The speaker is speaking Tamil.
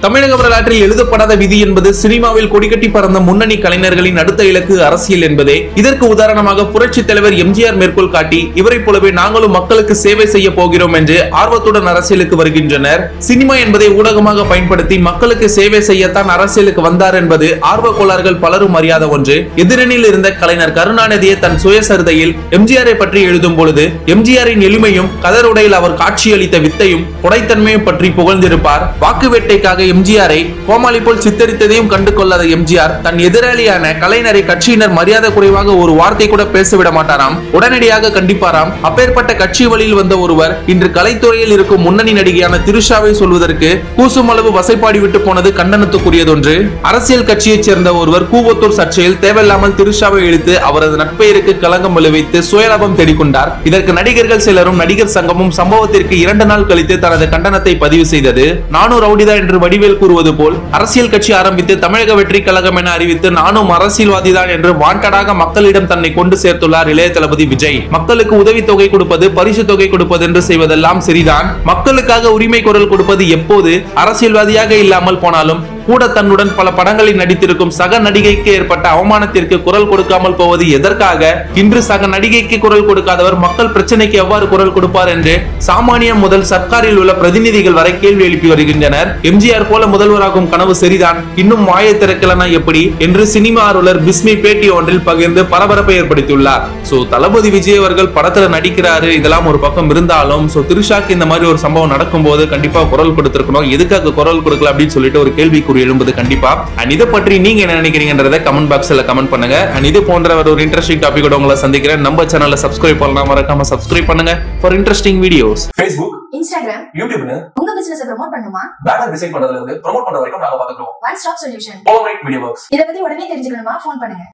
தமிழக வரலாற்றில் எழுதப்படாத விதி என்பது சினிமாவில் கொடிகட்டி பறந்த முன்னணி கலைஞர்களின் அடுத்த இலக்கு அரசியல் என்பதே இதற்கு உதாரணமாக புரட்சி தலைவர் எம்ஜிஆர் மேற்கோள் காட்டி இவரைப் போலவே நாங்களும் மக்களுக்கு சேவை செய்ய போகிறோம் என்று ஆர்வத்துடன் அரசியலுக்கு வருகின்றனர் சினிமா என்பதை ஊடகமாக பயன்படுத்தி மக்களுக்கு சேவை செய்யத்தான் அரசியலுக்கு வந்தார் என்பது ஆர்வ கோளாறுகள் பலரும் அறியாத ஒன்று எதிரணியில் இருந்த கலைஞர் கருணாநிதியை தன் சுயசரிதையில் எம்ஜிஆரை பற்றி எழுதும் பொழுது எம்ஜிஆரின் எளிமையும் கதருடையில் அவர் காட்சியளித்த வித்தையும் கொடைத்தன்மையும் பற்றி புகழ்ந்திருப்பார் வாக்கு வேட்டைக்காக எம்ஜிஆரை கோமாளி போல் சித்தரித்ததையும் கண்டு கொள்ளாத எம்ஜிஆர் தன் எதிராளியான கலைஞரை கட்சியினர் மரியாதை குறைவாக ஒரு வார்த்தை கூட பேசவிட மாட்டாராம் உடனடியாக கண்டிப்பாராம் அப்பேற்பட்ட கட்சி வழியில் வந்த ஒருவர் இன்று கலைத்துறையில் இருக்கும் முன்னணி நடிகையான திருஷாவை சொல்வதற்கு கூசும் அளவு வசைப்பாடி விட்டு போனது கண்டனத்துக்குரியதொன்று அரசியல் கட்சியைச் சேர்ந்த ஒருவர் கூவத்தூர் சர்ச்சையில் தேவையில்லாமல் திருஷாவை இழுத்து அவரது நட்பெயருக்கு களங்கம் விளைவித்து சுயலாபம் தேடிக்கொண்டார் இதற்கு நடிகர்கள் சிலரும் நடிகர் சங்கமும் சம்பவத்திற்கு இரண்டு நாள் கழித்து தனது கண்டனத்தை பதிவு செய்தது நானும் ரவுடிதா என்று வடிவேல் கூறுவது போல் அரசியல் கட்சி ஆரம்பித்து தமிழக வெற்றி கழகம் என அறிவித்து நானும் அரசியல்வாதிதான் என்று வாண்டடாக மக்களிடம் தன்னை கொண்டு சேர்த்துள்ளார் இளைய தளபதி விஜய் மக்களுக்கு உதவி தொகை கொடுப்பது பரிசு தொகை கொடுப்பது என்று செய்வதெல்லாம் சரிதான் மக்களுக்காக உரிமை குரல் கொடுப்பது எப்போது அரசியல்வாதியாக இல்லாமல் போனாலும் கூட தன்னுடன் பல படங்களில் நடித்திருக்கும் சக நடிகைக்கு ஏற்பட்ட அவமானத்திற்கு குரல் கொடுக்காமல் போவது எதற்காக இன்று சக நடிகைக்கு குரல் கொடுக்காதவர் மக்கள் பிரச்சனைக்கு எவ்வாறு குரல் கொடுப்பார் என்று சாமானியம் முதல் சர்க்காரில் உள்ள பிரதிநிதிகள் வரை கேள்வி எழுப்பி வருகின்றனர் எம்ஜிஆர் போல முதல்வராகும் கனவு சரிதான் இன்னும் வாயை திறக்கலனா எப்படி என்று சினிமா ஆர்வலர் பிஸ்மி பேட்டி ஒன்றில் பகிர்ந்து பரபரப்பை ஏற்படுத்தியுள்ளார் சோ தளபதி விஜய் அவர்கள் படத்துல நடிக்கிறாரு இதெல்லாம் ஒரு பக்கம் இருந்தாலும் சோ திருஷாக்கு இந்த மாதிரி ஒரு சம்பவம் நடக்கும்போது கண்டிப்பா குரல் கொடுத்திருக்கணும் எதுக்காக குரல் கொடுக்கல அப்படின்னு சொல்லிட்டு ஒரு கேள்விக்குறி எழும்புது கண்டிப்பா அண்ட் இதை பற்றி நீங்க என்ன நினைக்கிறீங்கன்றத கமெண்ட் பாக்ஸ்ல கமெண்ட் பண்ணுங்க அண்ட் இது போன்ற ஒரு இன்ட்ரெஸ்டிங் டாபிக் உங்களை சந்திக்கிறேன் நம்ம சேனலை சப்ஸ்கிரைப் பண்ணலாம் மறக்காம சப்ஸ்கிரைப் பண்ணுங்க for interesting videos Facebook Instagram யூடியூப்னு உங்க பிசினஸ் ப்ரோமோட் பண்ணுமா பேனர் டிசைன் பண்றதுல இருந்து ப்ரோமோட் பண்ற வரைக்கும் நாங்க பாத்துக்கிறோம் one stop solution Polarite video works இத பத்தி உடனே தெரிஞ்சுக்கணுமா ஃபோன் பண்ணுங்க